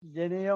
ജനിയും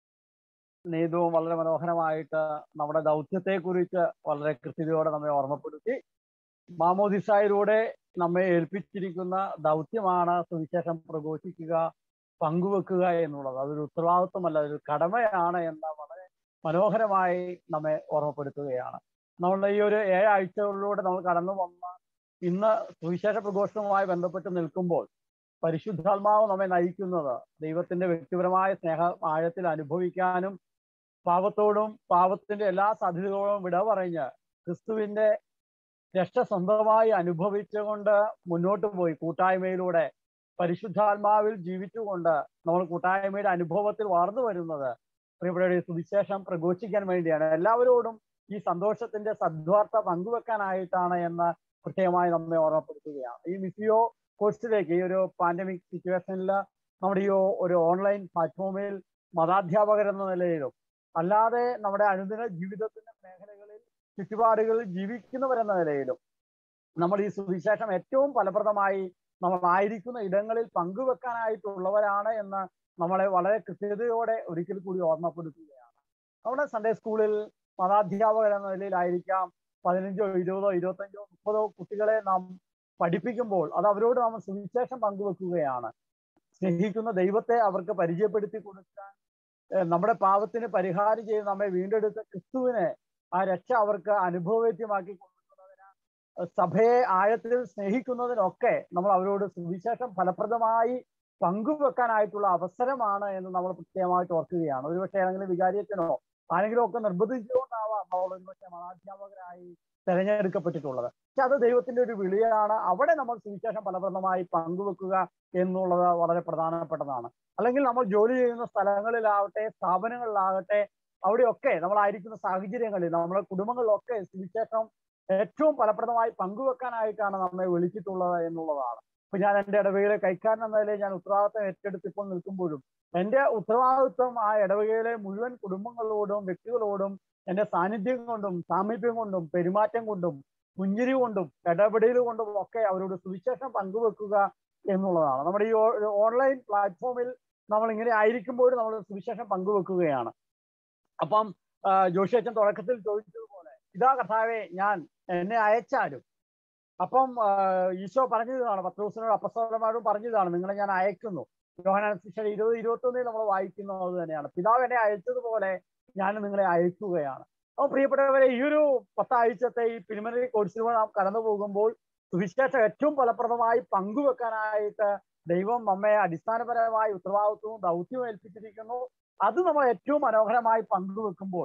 നീതുവും വളരെ മനോഹരമായിട്ട് നമ്മുടെ ദൗത്യത്തെ കുറിച്ച് വളരെ കൃത്യതയോടെ നമ്മെ ഓർമ്മപ്പെടുത്തി മാമോദിസായിലൂടെ നമ്മെ ഏൽപ്പിച്ചിരിക്കുന്ന ദൗത്യമാണ് സുവിശേഷം പ്രഘോഷിക്കുക പങ്കുവെക്കുക എന്നുള്ളത് അതൊരു ഉത്തരവാദിത്വമല്ല ഒരു കടമയാണ് എന്ന വളരെ മനോഹരമായി നമ്മെ ഓർമ്മപ്പെടുത്തുകയാണ് നമ്മളുടെ ഈ ഒരു ഏഴാഴ്ചകളിലൂടെ നമ്മൾ കടന്നു വന്ന ഇന്ന് സുവിശേഷ പ്രഘോഷണവുമായി ബന്ധപ്പെട്ട് നിൽക്കുമ്പോൾ പരിശുദ്ധാത്മാവ് നമ്മെ നയിക്കുന്നത് ദൈവത്തിന്റെ വ്യക്തിപരമായ സ്നേഹം ആഴത്തിൽ അനുഭവിക്കാനും പാപത്തോടും പാപത്തിന്റെ എല്ലാ സാധ്യതകളോടും വിട പറഞ്ഞ് ക്രിസ്തുവിന്റെ രക്ഷ സ്വന്തമായി അനുഭവിച്ചുകൊണ്ട് മുന്നോട്ട് പോയി കൂട്ടായ്മയിലൂടെ പരിശുദ്ധാത്മാവിൽ ജീവിച്ചുകൊണ്ട് നമ്മൾ കൂട്ടായ്മയുടെ അനുഭവത്തിൽ വളർന്നു വരുന്നത് പ്രിയപ്പെട്ട സുവിശേഷം പ്രഘോഷിക്കാൻ വേണ്ടിയാണ് എല്ലാവരോടും ഈ സന്തോഷത്തിന്റെ സദ്വാർത്ത പങ്കുവെക്കാനായിട്ടാണ് എന്ന് പ്രത്യേകമായി നമ്മെ ഓർമ്മപ്പെടുത്തുകയാണ് ഈ മിസിയോ കോഴ്സിലേക്ക് ഈ ഒരു പാൻഡമിക് സിറ്റുവേഷനിൽ നമ്മുടെ ഈ ഒരു ഓൺലൈൻ പ്ലാറ്റ്ഫോമിൽ മതാധ്യാപകർ എന്ന നിലയിലും അല്ലാതെ നമ്മുടെ അനുദിന ജീവിതത്തിന്റെ മേഖലകളിൽ ചുറ്റുപാടുകളിൽ ജീവിക്കുന്നവരെന്ന നിലയിലും നമ്മൾ ഈ സുവിശേഷം ഏറ്റവും ഫലപ്രദമായി നമ്മൾ ആയിരിക്കുന്ന ഇടങ്ങളിൽ പങ്കുവെക്കാനായിട്ടുള്ളവരാണ് എന്ന് നമ്മളെ വളരെ കൃത്യതയോടെ ഒരിക്കൽ കൂടി ഓർമ്മപ്പെടുത്തുകയാണ് നമ്മുടെ സൺഡേ സ്കൂളിൽ മതാധ്യാപകർ എന്ന നിലയിലായിരിക്കാം പതിനഞ്ചോ ഇരുപതോ ഇരുപത്തഞ്ചോ മുപ്പതോ കുട്ടികളെ നാം പഠിപ്പിക്കുമ്പോൾ അത് അവരോട് നാം സുവിശേഷം പങ്കുവെക്കുകയാണ് സ്നേഹിക്കുന്ന ദൈവത്തെ അവർക്ക് പരിചയപ്പെടുത്തി കൊടുക്കാൻ നമ്മുടെ പാപത്തിന് പരിഹാരം ചെയ്ത് നമ്മെ വീണ്ടെടുത്ത ക്രിസ്തുവിനെ ആ രക്ഷ അവർക്ക് അനുഭവവേദ്യമാക്കി കൊടുക്കുന്നതിന് സഭയെ ആഴത്തിൽ സ്നേഹിക്കുന്നതിനൊക്കെ നമ്മൾ അവരോട് സുവിശേഷം ഫലപ്രദമായി പങ്കുവെക്കാനായിട്ടുള്ള അവസരമാണ് എന്ന് നമ്മൾ പ്രത്യേകമായിട്ട് ഓർക്കുകയാണ് ഒരുപക്ഷെ ഏതെങ്കിലും വികാരിയത്തിനോ ആരെങ്കിലും ഒക്കെ നിർബന്ധിച്ചുകൊണ്ടാവാം നമ്മൾ ഒരുപക്ഷെ മതാധ്യാപകരായി തെരഞ്ഞെടുക്കപ്പെട്ടിട്ടുള്ളത് പക്ഷെ അത് ദൈവത്തിന്റെ ഒരു വിളിയാണ് അവിടെ നമ്മൾ സുവിശേഷം ഫലപ്രദമായി പങ്കുവെക്കുക എന്നുള്ളത് വളരെ പ്രധാനപ്പെട്ടതാണ് അല്ലെങ്കിൽ നമ്മൾ ജോലി ചെയ്യുന്ന സ്ഥലങ്ങളിലാവട്ടെ സ്ഥാപനങ്ങളിലാകട്ടെ അവിടെയൊക്കെ നമ്മളായിരിക്കുന്ന സാഹചര്യങ്ങളിൽ നമ്മുടെ കുടുംബങ്ങളിലൊക്കെ സുവിശേഷം ഏറ്റവും ഫലപ്രദമായി പങ്കുവെക്കാനായിട്ടാണ് നമ്മെ വിളിച്ചിട്ടുള്ളത് എന്നുള്ളതാണ് ഇപ്പൊ ഞാൻ എൻ്റെ ഇടവകയിലെ കൈക്കാരൻ എന്ന നിലയിൽ ഞാൻ ഉത്തരവാദിത്തം ഏറ്റെടുത്ത് ഇപ്പോൾ നിൽക്കുമ്പോഴും എൻ്റെ ഉത്തരവാദിത്വം ആ ഇടവകയിലെ മുഴുവൻ കുടുംബങ്ങളോടും വ്യക്തികളോടും എൻ്റെ സാന്നിധ്യം കൊണ്ടും സാമീപ്യം കൊണ്ടും പെരുമാറ്റം കൊണ്ടും പുഞ്ചിരി കൊണ്ടും ഇടപെടൽ കൊണ്ടും ഒക്കെ അവരോട് സുവിശേഷം പങ്കുവെക്കുക എന്നുള്ളതാണ് നമ്മുടെ ഈ ഓൺലൈൻ പ്ലാറ്റ്ഫോമിൽ നമ്മൾ ഇങ്ങനെ ആയിരിക്കുമ്പോഴും നമ്മൾ സുവിശേഷം പങ്കുവെക്കുകയാണ് അപ്പം ജോഷി അച്ഛൻ തുടക്കത്തിൽ ചോദിച്ചതുപോലെ ഇതാ കർത്താവെ ഞാൻ എന്നെ അയച്ചാലും അപ്പം ഈശോ പറഞ്ഞതാണ് പത്ത് ദിവസത്തിനോട് അപ്പസ്തോലന്മാരോടും പറഞ്ഞതാണ് നിങ്ങളെ ഞാൻ അയക്കുന്നു യോഹനാൻ ശിക്ഷ ഇരുപത് ഇരുപത്തി ഒന്നിൽ നമ്മൾ വായിക്കുന്നത് അത് തന്നെയാണ് പിതാവ് എന്നെ അയച്ചതുപോലെ ഞാൻ നിങ്ങളെ അയക്കുകയാണ് അപ്പോൾ പ്രിയപ്പെട്ടവരെ ഈ ഒരു പത്താഴ്ചത്തെ ഈ പ്രിലിമിനറി കോഴ്സിലൂടെ നാം കടന്നു പോകുമ്പോൾ സുവിശേഷം ഏറ്റവും ഫലപ്രദമായി പങ്കുവെക്കാനായിട്ട് ദൈവം നമ്മെ അടിസ്ഥാനപരമായി ഉത്തരവാദിത്വവും ദൗത്യവും ഏൽപ്പിച്ചിരിക്കുന്നു അത് നമ്മൾ ഏറ്റവും മനോഹരമായി പങ്കുവെക്കുമ്പോൾ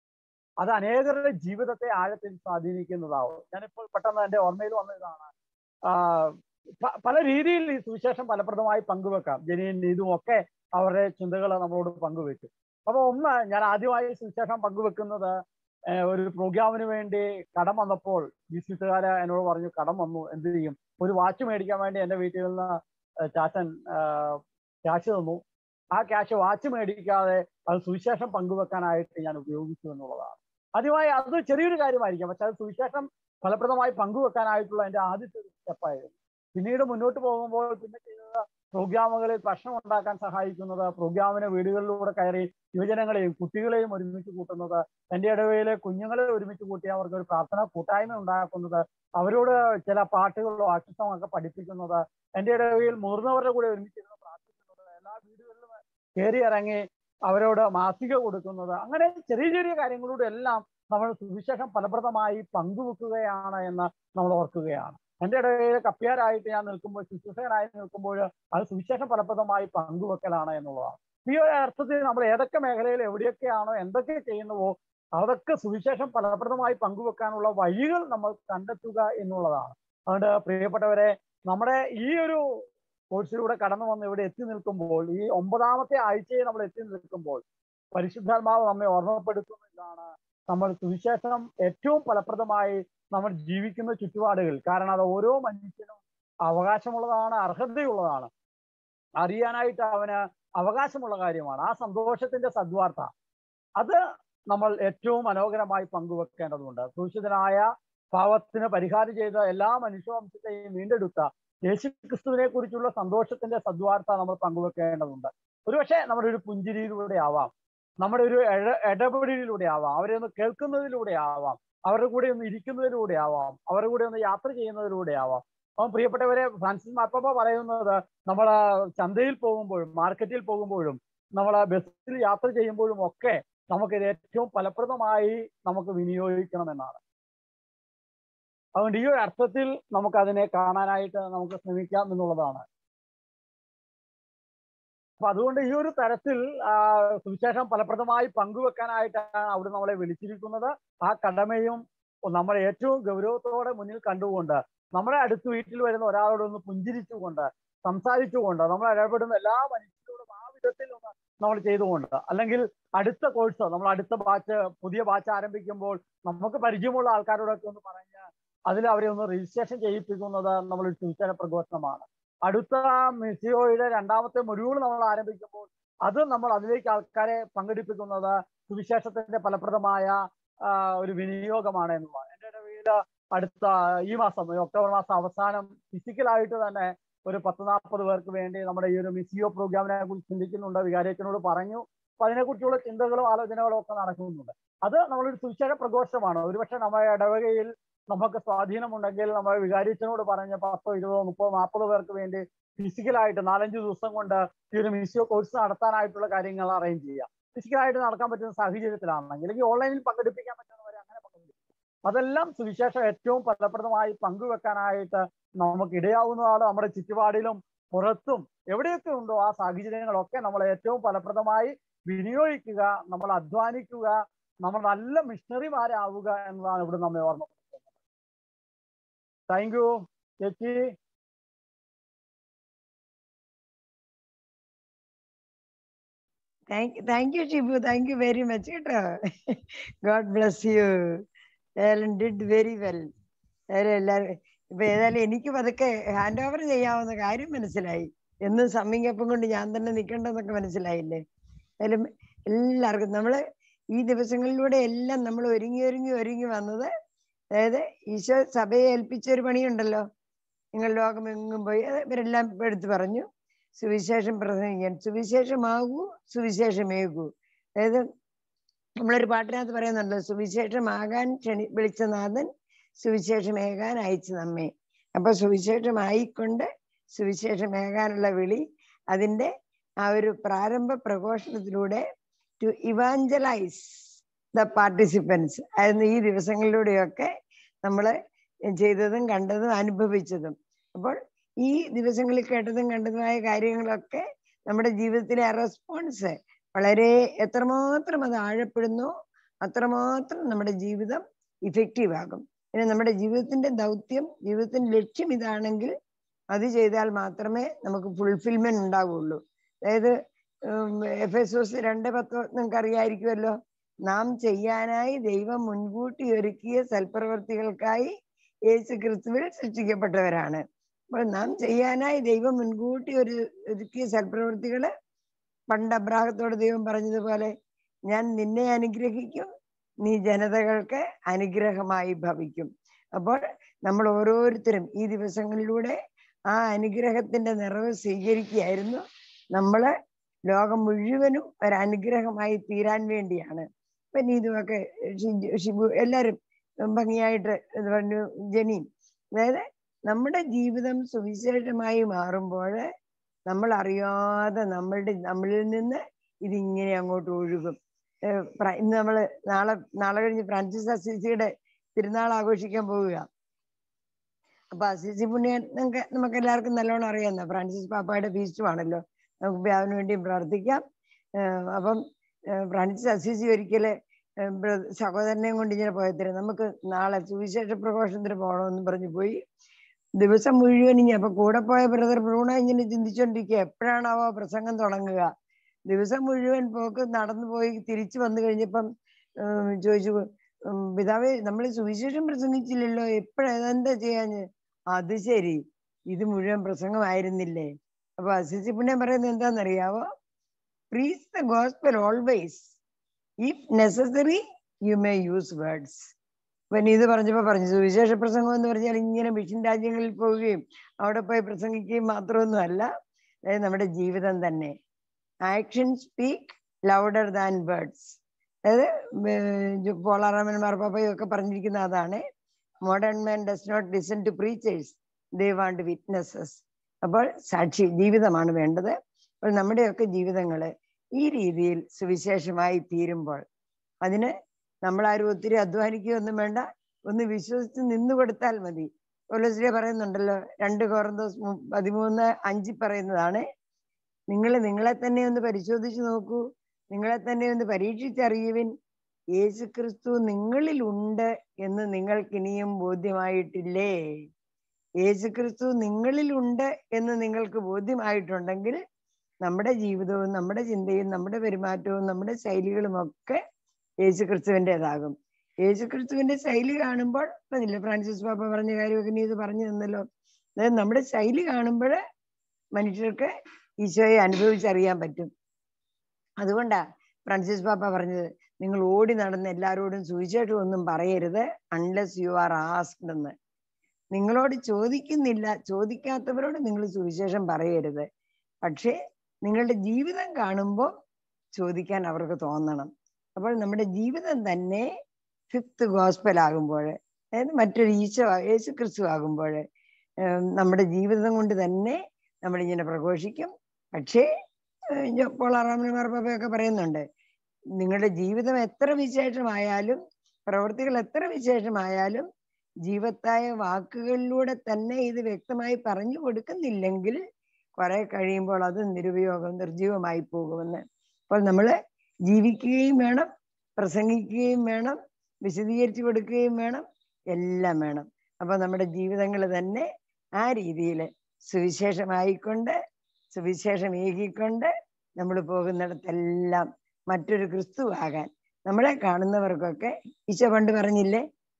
അത് അനേകരുടെ ജീവിതത്തെ ആഴത്തിൽ സ്വാധീനിക്കുന്നതാവും ഞാനിപ്പോൾ പെട്ടെന്ന് എൻ്റെ ഓർമ്മയിൽ വന്നതാണ് പല രീതിയിൽ ഈ സുവിശേഷം ഫലപ്രദമായി പങ്കുവെക്കാം ജനിയും നീതും ഒക്കെ അവരുടെ ചിന്തകൾ നമ്മളോട് പങ്കുവെച്ചു അപ്പൊ ഒന്ന് ഞാൻ ആദ്യമായി സുവിശേഷം പങ്കുവെക്കുന്നത് ഒരു പ്രോഗ്രാമിന് വേണ്ടി കടം വന്നപ്പോൾ ഈ സിറ്റുകാര് എന്നോട് പറഞ്ഞു കടം വന്നു എന്ത് ചെയ്യും ഒരു വാച്ച് മേടിക്കാൻ വേണ്ടി എൻ്റെ വീട്ടിൽ നിന്ന് ചാച്ചൻ ക്യാഷ് തന്നു ആ ക്യാഷ് വാച്ച് മേടിക്കാതെ അത് സുവിശേഷം പങ്കുവെക്കാനായിട്ട് ഞാൻ ഉപയോഗിച്ചു എന്നുള്ളതാണ് ആദ്യമായി അത് ചെറിയൊരു കാര്യമായിരിക്കാം പക്ഷെ അത് സുവിശേഷം ഫലപ്രദമായി പങ്കുവെക്കാനായിട്ടുള്ള എൻ്റെ ആദ്യത്തെ ഒരു സ്റ്റെപ്പായിരുന്നു പിന്നീട് മുന്നോട്ട് പോകുമ്പോൾ പിന്നെ ചെയ്തത് പ്രോഗ്രാമുകളിൽ ഭക്ഷണം ഉണ്ടാക്കാൻ സഹായിക്കുന്നത് പ്രോഗ്രാമിന് വീടുകളിലൂടെ കയറി യുവജനങ്ങളെയും കുട്ടികളെയും ഒരുമിച്ച് കൂട്ടുന്നത് എൻ്റെ ഇടവയിലെ കുഞ്ഞുങ്ങളെ ഒരുമിച്ച് കൂട്ടി അവർക്ക് ഒരു പ്രാർത്ഥന കൂട്ടായ്മ ഉണ്ടാക്കുന്നത് അവരോട് ചില പാട്ടുകളോ ആക്ഷിത്വമൊക്കെ പഠിപ്പിക്കുന്നത് എൻ്റെ ഇടവയിൽ മുതിർന്നവരുടെ കൂടെ ഒരുമിച്ചിരുന്ന് പ്രാർത്ഥിക്കുന്നത് എല്ലാ വീടുകളിലും കയറി ഇറങ്ങി അവരോട് മാസിക കൊടുക്കുന്നത് അങ്ങനെ ചെറിയ ചെറിയ കാര്യങ്ങളിലൂടെ എല്ലാം നമ്മൾ സുവിശേഷം ഫലപ്രദമായി പങ്കുവെക്കുകയാണ് എന്ന് നമ്മൾ ഓർക്കുകയാണ് എൻ്റെ ഇടയിൽ കപ്പ്യാരായിട്ട് ഞാൻ നിൽക്കുമ്പോൾ ശുശ്രൂഷകനായി നിൽക്കുമ്പോൾ അത് സുവിശേഷം ഫലപ്രദമായി പങ്കുവെക്കലാണ് എന്നുള്ളതാണ് ഈ ഒരു അർത്ഥത്തിൽ നമ്മൾ ഏതൊക്കെ മേഖലയിൽ എവിടെയൊക്കെയാണോ എന്തൊക്കെ ചെയ്യുന്നുവോ അതൊക്കെ സുവിശേഷം ഫലപ്രദമായി പങ്കുവെക്കാനുള്ള വഴികൾ നമ്മൾ കണ്ടെത്തുക എന്നുള്ളതാണ് അതുകൊണ്ട് പ്രിയപ്പെട്ടവരെ നമ്മുടെ ഈ ഒരു കോഴ്സിലൂടെ കടന്നു വന്ന് ഇവിടെ എത്തി നിൽക്കുമ്പോൾ ഈ ഒമ്പതാമത്തെ ആഴ്ചയിൽ നമ്മൾ എത്തി നിൽക്കുമ്പോൾ പരിശുദ്ധാത്മാവ് നമ്മെ ഓർമ്മപ്പെടുത്തുന്നതാണ് നമ്മൾ സുവിശേഷം ഏറ്റവും ഫലപ്രദമായി നമ്മൾ ജീവിക്കുന്ന ചുറ്റുപാടുകൾ കാരണം അത് ഓരോ മനുഷ്യനും അവകാശമുള്ളതാണ് അർഹതയുള്ളതാണ് അറിയാനായിട്ട് അവന് അവകാശമുള്ള കാര്യമാണ് ആ സന്തോഷത്തിന്റെ സദ്വാർത്ത അത് നമ്മൾ ഏറ്റവും മനോഹരമായി പങ്കുവെക്കേണ്ടതുണ്ട് ക്രൂശിതനായ പാവത്തിന് പരിഹാരം ചെയ്ത എല്ലാ മനുഷ്യവംശത്തെയും വീണ്ടെടുത്ത യേശു ക്രിസ്തുവിനെ കുറിച്ചുള്ള സന്തോഷത്തിന്റെ സദ്വാർത്ത നമ്മൾ പങ്കുവെക്കേണ്ടതുണ്ട് ഒരുപക്ഷെ നമ്മുടെ ഒരു പുഞ്ചിരിയിലൂടെ ആവാം നമ്മുടെ ഒരു ഇട- ഇടപെടലിലൂടെ ആവാം അവരെ ഒന്ന് കേൾക്കുന്നതിലൂടെ ആവാം അവരുടെ കൂടെ ഒന്ന് ഇരിക്കുന്നതിലൂടെ ആവാം അവരുടെ കൂടെ ഒന്ന് യാത്ര ചെയ്യുന്നതിലൂടെ ആവാം അപ്പം പ്രിയപ്പെട്ടവരെ ഫ്രാൻസിസ് മാർപ്പാപ്പ പറയുന്നത് നമ്മൾ ചന്തയിൽ പോകുമ്പോഴും മാർക്കറ്റിൽ പോകുമ്പോഴും നമ്മൾ ബസ്സിൽ യാത്ര ചെയ്യുമ്പോഴും ഒക്കെ നമുക്കിത് ഏറ്റവും ഫലപ്രദമായി നമുക്ക് വിനിയോഗിക്കണമെന്നാണ് അതുകൊണ്ട് ഈ ഒരു അർത്ഥത്തിൽ നമുക്ക് അതിനെ കാണാനായിട്ട് നമുക്ക് ശ്രമിക്കാം എന്നുള്ളതാണ് അപ്പൊ അതുകൊണ്ട് ഈ ഒരു തരത്തിൽ ആ, സുവിശേഷം ഫലപ്രദമായി പങ്കുവെക്കാനായിട്ടാണ് അവിടെ നമ്മളെ വിളിച്ചിരിക്കുന്നത് ആ കടമയും നമ്മളെ ഏറ്റവും ഗൗരവത്തോടെ മുന്നിൽ കണ്ടുകൊണ്ട് നമ്മുടെ അടുത്ത് വീട്ടിൽ വരുന്ന ഒരാളോടൊന്ന് പുഞ്ചിരിച്ചുകൊണ്ട് സംസാരിച്ചുകൊണ്ട് നമ്മൾ ഇടപെടുന്ന എല്ലാ മനുഷ്യരോടും ആ വിധത്തിൽ ഒന്ന് നമ്മൾ ചെയ്തുകൊണ്ട് അല്ലെങ്കിൽ അടുത്ത കോഴ്സ് നമ്മൾ അടുത്ത ബാച്ച് പുതിയ ബാച്ച് ആരംഭിക്കുമ്പോൾ നമുക്ക് പരിചയമുള്ള ആൾക്കാരോടൊക്കെ ഒന്ന് പറഞ്ഞ് അതിൽ അവരെ ഒന്ന് രജിസ്ട്രേഷൻ ചെയ്യിപ്പിക്കുന്നത് നമ്മളൊരു സുവിശേഷ പ്രഘോഷണമാണ് അടുത്ത മിസിയോയുടെ രണ്ടാമത്തെ മുഴുവൻ നമ്മൾ ആരംഭിക്കുമ്പോൾ അത് നമ്മൾ അതിലേക്ക് ആൾക്കാരെ പങ്കെടുപ്പിക്കുന്നത് സുവിശേഷത്തിന്റെ ഫലപ്രദമായ ആ, ഒരു വിനിയോഗമാണ് എന്നുള്ളതാണ് എൻ്റെ ഇടവയിൽ അടുത്ത ഈ മാസം ഈ ഒക്ടോബർ മാസം അവസാനം ഫിസിക്കലായിട്ട് തന്നെ ഒരു പത്ത് നാൽപ്പത് പേർക്ക് വേണ്ടി നമ്മുടെ ഈ ഒരു മിസിയോ പ്രോഗ്രാമിനെ കുറിച്ച് ചിന്തിക്കുന്നുണ്ട് വികാരിയത്തിനോട് പറഞ്ഞു അപ്പൊ അതിനെക്കുറിച്ചുള്ള ചിന്തകളും ആലോചനകളും ഒക്കെ നടക്കുന്നുണ്ട് അത് നമ്മളൊരു സുവിശേഷ പ്രഘോഷമാണ് ഒരുപക്ഷെ നമ്മുടെ ഇടവകയിൽ നമുക്ക് സ്വാധീനമുണ്ടെങ്കിൽ നമ്മൾ വികാരിച്ചനോട് പറഞ്ഞ് പത്തോ ഇരുപതോ മുപ്പതോ നാൽപ്പതോ പേർക്ക് വേണ്ടി ഫിസിക്കലായിട്ട് നാലഞ്ച് ദിവസം കൊണ്ട് ഈ ഒരു മിസിയോ കോഴ്സ് നടത്താനായിട്ടുള്ള കാര്യങ്ങൾ അറേഞ്ച് ചെയ്യാം ഫിസിക്കലായിട്ട് നടക്കാൻ പറ്റുന്ന സാഹചര്യത്തിലാണെങ്കിൽ അല്ലെങ്കിൽ ഓൺലൈനിൽ പങ്കെടുപ്പിക്കാൻ പറ്റുന്നവരെ അങ്ങനെ പങ്കെടുപ്പിക്കും അതെല്ലാം സുവിശേഷം ഏറ്റവും ഫലപ്രദമായി പങ്കുവെക്കാനായിട്ട് നമുക്ക് ഇടയാവുന്നതാണ് നമ്മുടെ ചുറ്റുപാടിലും പുറത്തും എവിടെയൊക്കെ ഉണ്ടോ ആ സാഹചര്യങ്ങളൊക്കെ നമ്മൾ ഏറ്റവും ഫലപ്രദമായി വിനിയോഗിക്കുക നമ്മൾ അധ്വാനിക്കുക നമ്മൾ നല്ല മിഷണറിമാരാവുക എന്നതാണ് ഇവിടെ നമ്മെ ഓർമ്മപ്പെടുത്തുന്നത് താങ്ക് യു ചേച്ചി thank thank you Shibu thank you very much കേട്ടോ god bless you did very well എല്ലാവരും ഇപ്പൊ ഏതായാലും എനിക്ക് പതുക്കെ ഹാൻഡ് ഓവർ ചെയ്യാവുന്ന കാര്യം മനസ്സിലായി എന്നും സമ്മിങ്ങപ്പം കൊണ്ട് ഞാൻ തന്നെ നിൽക്കണ്ടെന്നൊക്കെ മനസ്സിലായില്ലേ ഏതായാലും എല്ലാവർക്കും നമ്മള് ഈ ദിവസങ്ങളിലൂടെ എല്ലാം നമ്മൾ ഒരുങ്ങി ഒരുങ്ങി ഒരുങ്ങി വന്നത് അതായത് ഈശോ സഭയെ ഏൽപ്പിച്ച ഒരു പണിയുണ്ടല്ലോ നിങ്ങൾ ലോകമെങ്ങും പോയി അത് ഇവരെല്ലാം എടുത്തു പറഞ്ഞു സുവിശേഷം പ്രസംഗിക്കാൻ സുവിശേഷമാകൂ സുവിശേഷമേകൂ അതായത് നമ്മളൊരു പാട്ടിനകത്ത് പറയുന്നുണ്ടല്ലോ സുവിശേഷമാകാൻ ക്ഷണി വിളിച്ച നാഥൻ സുവിശേഷമേകാൻ അയച്ചു നമ്മെ അപ്പൊ സുവിശേഷമായിക്കൊണ്ട് സുവിശേഷമേകാനുള്ള വിളി അതിന്റെ ആ ഒരു പ്രാരംഭ പ്രഘോഷണത്തിലൂടെ ടു ഇവാഞ്ചലൈസ് ദ പാർട്ടിസിപ്പൻസ് അതായത് ഈ ദിവസങ്ങളിലൂടെയൊക്കെ നമ്മൾ ചെയ്തതും കണ്ടതും അനുഭവിച്ചതും അപ്പോൾ ഈ ദിവസങ്ങളിൽ കേട്ടതും കണ്ടതുമായ കാര്യങ്ങളൊക്കെ നമ്മുടെ ജീവിതത്തിലെ റെസ്പോൺസ് വളരെ എത്രമാത്രം അത് ആഴപ്പെടുന്നു അത്രമാത്രം നമ്മുടെ ജീവിതം ഇഫക്റ്റീവ് ആകും പിന്നെ നമ്മുടെ ജീവിതത്തിന്റെ ദൗത്യം ജീവിതത്തിന്റെ ലക്ഷ്യം ഇതാണെങ്കിൽ അത് ചെയ്താൽ മാത്രമേ നമുക്ക് ഫുൾഫിൽമെന്റ് ഉണ്ടാവുള്ളൂ അതായത് എഫ് എസ് എസ് രണ്ട് പത്ത് നിങ്ങൾക്ക് അറിയായിരിക്കുമല്ലോ നാം ചെയ്യാനായി ദൈവം മുൻകൂട്ടി ഒരുക്കിയ സൽപ്രവർത്തികൾക്കായി യേശു ക്രിസ്തുവിൽ സൃഷ്ടിക്കപ്പെട്ടവരാണ് അപ്പോൾ നാം ചെയ്യാനായി ദൈവം മുൻകൂട്ടി ഒരു ഒരുക്കിയ സൽപ്രവൃത്തികള് പണ്ട് അബ്രാഹത്തോട് ദൈവം പറഞ്ഞതുപോലെ ഞാൻ നിന്നെ അനുഗ്രഹിക്കും നീ ജനതകൾക്ക് അനുഗ്രഹമായി ഭവിക്കും അപ്പോൾ നമ്മൾ ഓരോരുത്തരും ഈ ദിവസങ്ങളിലൂടെ ആ അനുഗ്രഹത്തിന്റെ നിറവ് സ്വീകരിക്കുകയായിരുന്നു നമ്മള് ലോകം മുഴുവനും ഒരു അനുഗ്രഹമായി തീരാൻ വേണ്ടിയാണ് ഇപ്പൊ നീതുമൊക്കെ ഷിജു- ഷിബു എല്ലാരും ഭംഗിയായിട്ട് ഇത് പറഞ്ഞു ജനീം അതായത് നമ്മുടെ ജീവിതം സുവിശേഷമായി മാറുമ്പോൾ നമ്മൾ അറിയാതെ നമ്മളുടെ നമ്മളിൽ നിന്ന് ഇതിങ്ങനെ അങ്ങോട്ട് ഒഴുകും ഏഹ് പ്ര- ഇന്ന് നമ്മള് നാളെ നാളെ കഴിഞ്ഞ് ഫ്രാൻസിസ് അസീസിയുടെ തിരുനാൾ ആഘോഷിക്കാൻ പോവുക അപ്പൊ അസീസി പുണ്യൻ നമുക്ക് നമുക്ക് എല്ലാവർക്കും നല്ലോണം അറിയാവുന്ന ഫ്രാൻസിസ് പാപ്പയുടെ ഫീസ്റ്റും ആണല്ലോ നമുക്ക് അവന് വേണ്ടി പ്രാർത്ഥിക്കാം ഏഹ് അപ്പം ഏഹ് ഫ്രാൻസിസ് അസീസി ഒരിക്കല് ഏഹ് ബ്ര- സഹോദരനെയും കൊണ്ട് ഇങ്ങനെ പോയത്തില്ല നമുക്ക് നാളെ സുവിശേഷ പ്രഘോഷണത്തിന് പോകണമെന്ന് പറഞ്ഞു പോയി ദിവസം മുഴുവൻ ഇനി അപ്പൊ കൂടെ പോയ ബ്രദർ ബ്രൂണ ഇങ്ങനെ ചിന്തിച്ചോണ്ടിരിക്കുക എപ്പോഴാണാവോ പ്രസംഗം തുടങ്ങുക ദിവസം മുഴുവൻ പോക്ക് നടന്നു പോയി തിരിച്ചു വന്നു കഴിഞ്ഞപ്പം ഉം, ചോദിച്ചു ഉം, പിതാവേ നമ്മൾ സുവിശേഷം പ്രസംഗിച്ചില്ലല്ലോ എപ്പോഴാ എന്താ ചെയ്യാഞ്ഞ് അത് ശരി ഇത് മുഴുവൻ പ്രസംഗമായിരുന്നില്ലേ അപ്പൊ അസിസി പുണ്യം പറയുന്നത് എന്താണെന്നറിയാവോ preach the gospel always if necessary you may use words ഇപ്പൊ നീ ഇത് പറഞ്ഞപ്പോ പറഞ്ഞു സുവിശേഷ പ്രസംഗം എന്ന് പറഞ്ഞാൽ ഇങ്ങനെ മിഷൻ രാജ്യങ്ങളിൽ പോവുകയും അവിടെ പോയി പ്രസംഗിക്കുകയും മാത്രമൊന്നും അല്ല അതായത് നമ്മുടെ ജീവിതം തന്നെ action speak louder than words അതായത് പോളാറാമൻ മാർപ്പാപ്പയും ഒക്കെ പറഞ്ഞിരിക്കുന്ന അതാണ് modern man does not listen to preachers they want witnesses അപ്പോൾ സാക്ഷി ജീവിതമാണ് വേണ്ടത് അപ്പോൾ നമ്മുടെയൊക്കെ ജീവിതങ്ങള് ഈ രീതിയിൽ സുവിശേഷമായി തീരുമ്പോൾ അതിന് നമ്മളാരും ഒത്തിരി അധ്വാനിക്കുകയൊന്നും വേണ്ട ഒന്ന് വിശ്വസിച്ച് നിന്നു കൊടുത്താൽ മതി പോലീസിലെ പറയുന്നുണ്ടല്ലോ രണ്ട് കോറന്തോസ് മു- പതിമൂന്ന് അഞ്ചിൽ പറയുന്നതാണ് നിങ്ങൾ നിങ്ങളെ തന്നെ ഒന്ന് പരിശോധിച്ച് നോക്കൂ നിങ്ങളെ തന്നെ ഒന്ന് പരീക്ഷിച്ചറിയുവിൻ യേശു ക്രിസ്തു നിങ്ങളിൽ ഉണ്ട് എന്ന് നിങ്ങൾക്ക് ഇനിയും ബോധ്യമായിട്ടില്ലേ യേശു ക്രിസ്തു നിങ്ങളിൽ ഉണ്ട് എന്ന് നിങ്ങൾക്ക് ബോധ്യമായിട്ടുണ്ടെങ്കിൽ നമ്മുടെ ജീവിതവും നമ്മുടെ ചിന്തയും നമ്മുടെ പെരുമാറ്റവും നമ്മുടെ ശൈലികളും ഒക്കെ യേശു ക്രിസ്തുവിൻ്റെതാകും യേശു ക്രിസ്തുവിന്റെ ശൈലി കാണുമ്പോൾ പറഞ്ഞില്ലേ ഫ്രാൻസിസ് പാപ്പ പറഞ്ഞ കാര്യമൊക്കെ നീ ഇത് പറഞ്ഞു തന്നല്ലോ അതായത് നമ്മുടെ ശൈലി കാണുമ്പോൾ മനുഷ്യർക്ക് ഈശോയെ അനുഭവിച്ചറിയാൻ പറ്റും അതുകൊണ്ടാ ഫ്രാൻസിസ് പാപ്പ പറഞ്ഞത് നിങ്ങൾ ഓടി നടന്ന് എല്ലാവരോടും സുവിശേഷം ഒന്നും പറയരുത് അൺലെസ് യു ആർ ആസ്ക്ഡ് എന്ന് നിങ്ങളോട് ചോദിക്കുന്നില്ല ചോദിക്കാത്തവരോട് നിങ്ങൾ സുവിശേഷം പറയരുത് പക്ഷേ നിങ്ങളുടെ ജീവിതം കാണുമ്പോൾ ചോദിക്കാൻ അവർക്ക് തോന്നണം അപ്പോൾ നമ്മുടെ ജീവിതം തന്നെ ഫിഫ്ത്ത് ഗോസ്പൽ ആകുമ്പോൾ അതായത് മറ്റൊരു ഈശോ യേശു ക്രിസ്തു ആകുമ്പോൾ നമ്മുടെ ജീവിതം കൊണ്ട് തന്നെ നമ്മളിങ്ങനെ പ്രഘോഷിക്കും പക്ഷേ പോളാറാമന്മാർപ്പൊക്കെ പറയുന്നുണ്ട് നിങ്ങളുടെ ജീവിതം എത്ര വിശേഷമായാലും പ്രവൃത്തികൾ എത്ര വിശേഷമായാലും ജീവത്തായ വാക്കുകളിലൂടെ തന്നെ ഇത് വ്യക്തമായി പറഞ്ഞു കൊടുക്കുന്നില്ലെങ്കിൽ കുറെ കഴിയുമ്പോൾ അത് നിരുപയോഗം നിർജീവമായി പോകുമെന്ന് അപ്പോൾ നമ്മൾ ജീവിക്കുകയും വേണം പ്രസംഗിക്കുകയും വേണം വിശദീകരിച്ചു കൊടുക്കുകയും വേണം എല്ലാം വേണം അപ്പൊ നമ്മുടെ ജീവിതങ്ങൾ തന്നെ ആ രീതിയിൽ സുവിശേഷമായിക്കൊണ്ട് സുവിശേഷം ഏകിക്കൊണ്ട് നമ്മൾ പോകുന്നിടത്തെല്ലാം മറ്റൊരു ക്രിസ്തു ആകാൻ നമ്മളെ കാണുന്നവർക്കൊക്കെ ഈശോ പണ്ട് പറഞ്ഞില്ലേ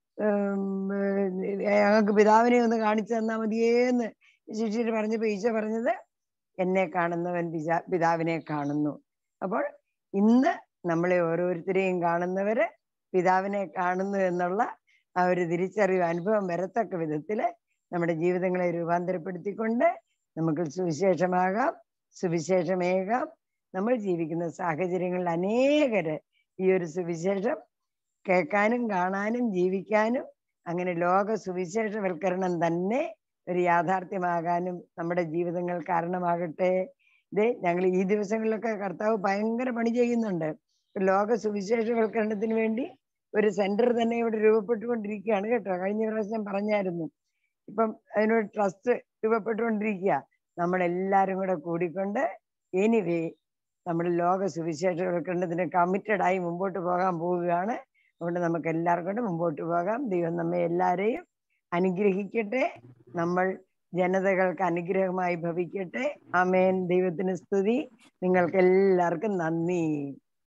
ഞങ്ങൾക്ക് പിതാവിനെ ഒന്ന് കാണിച്ചു തന്നാൽ മതിയേന്ന് ശിഷ്യർ പറഞ്ഞപ്പോ ഈശോ പറഞ്ഞത് എന്നെ കാണുന്നവൻ പിതാ പിതാവിനെ കാണുന്നു അപ്പോൾ ഇന്ന് നമ്മളെ ഓരോരുത്തരെയും കാണുന്നവര് പിതാവിനെ കാണുന്നു എന്നുള്ള ആ ഒരു തിരിച്ചറിവ് അനുഭവം വരത്തക്ക വിധത്തില് നമ്മുടെ ജീവിതങ്ങളെ രൂപാന്തരപ്പെടുത്തിക്കൊണ്ട് നമുക്ക് സുവിശേഷമാകാം സുവിശേഷമേകാം നമ്മൾ ജീവിക്കുന്ന സാഹചര്യങ്ങളിൽ അനേകര് ഈ ഒരു സുവിശേഷം കേൾക്കാനും കാണാനും ജീവിക്കാനും അങ്ങനെ ലോക സുവിശേഷവൽക്കരണം തന്നെ ഒരു യാഥാർത്ഥ്യമാകാനും നമ്മുടെ ജീവിതങ്ങൾ കാരണമാകട്ടെ ഇതേ ഞങ്ങൾ ഈ ദിവസങ്ങളിലൊക്കെ കർത്താവ് ഭയങ്കര പണി ചെയ്യുന്നുണ്ട് ലോക സുവിശേഷവൽക്കരണത്തിന് വേണ്ടി ഒരു സെന്റർ തന്നെ ഇവിടെ രൂപപ്പെട്ടുകൊണ്ടിരിക്കുകയാണ് കേട്ടോ കഴിഞ്ഞ പ്രാവശ്യം പറഞ്ഞായിരുന്നു ഇപ്പം അതിനൊരു ട്രസ്റ്റ് രൂപപ്പെട്ടുകൊണ്ടിരിക്കുക നമ്മളെല്ലാരും കൂടെ കൂടിക്കൊണ്ട് എനിവേ നമ്മൾ ലോക സുവിശേഷവൽക്കരണത്തിന് കമ്മിറ്റഡ് ആയി മുമ്പോട്ട് പോകാൻ പോവുകയാണ് അതുകൊണ്ട് നമുക്ക് എല്ലാവർക്കും കൂടെ മുമ്പോട്ട് പോകാം ദൈവം നമ്മെ എല്ലാരെയും അനുഗ്രഹിക്കട്ടെ നമ്മൾ ജനതകൾക്ക് അനുഗ്രഹമായി ഭവിക്കട്ടെ ആമേൻ ദൈവത്തിന് സ്തുതി നിങ്ങൾക്ക് എല്ലാവർക്കും നന്ദി